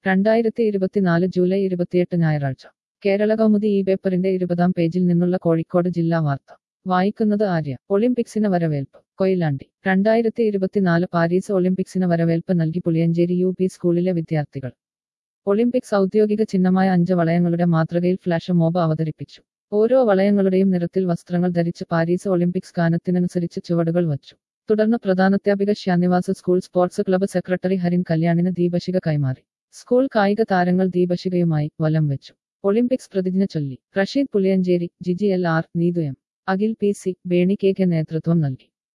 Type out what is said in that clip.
രണ്ടായിരത്തി ഇരുപത്തിനാല് ജൂലൈ ഇരുപത്തിയെട്ട് ഞായറാഴ്ച കേരള കൗമുദി ഈ പേപ്പറിന്റെ ഇരുപതാം പേജിൽ നിന്നുള്ള കോഴിക്കോട് ജില്ലാ വാർത്ത വായിക്കുന്നത് ആര്യ ഒളിമ്പിക്സിന് വരവേൽപ്പ് കൊയിലാണ്ടി രണ്ടായിരത്തി ഇരുപത്തിനാല് പാരീസ് ഒളിമ്പിക്സിന് വരവേൽപ്പ് നൽകി പുളിയഞ്ചേരി യു പി സ്കൂളിലെ വിദ്യാർത്ഥികൾ ഒളിമ്പിക്സ് ഔദ്യോഗിക ചിഹ്നമായ അഞ്ച് വളയങ്ങളുടെ മാതൃകയിൽ ഫ്ലാഷ് മോബ് അവതരിപ്പിച്ചു ഓരോ വളയങ്ങളുടെയും നിറത്തിൽ വസ്ത്രങ്ങൾ ധരിച്ച് പാരീസ് ഒളിമ്പിക്സ് ഗാനത്തിനനുസരിച്ച് ചുവടുകൾ വച്ചു തുടർന്ന് പ്രധാനാധ്യാപിക Shyanivas school sports club secretary Harin കല്യാണിന് ദീപശിക കൈമാറി സ്കൂൾ കായിക താരങ്ങൾ ദീപശികയുമായി വലം വെച്ചു ഒളിമ്പിക്സ് പ്രതിജ്ഞ ചൊല്ലി Rasheed Puliyancheri Jiji L R Neethu M Akhil P C Berny K K നേതൃത്വം നൽകി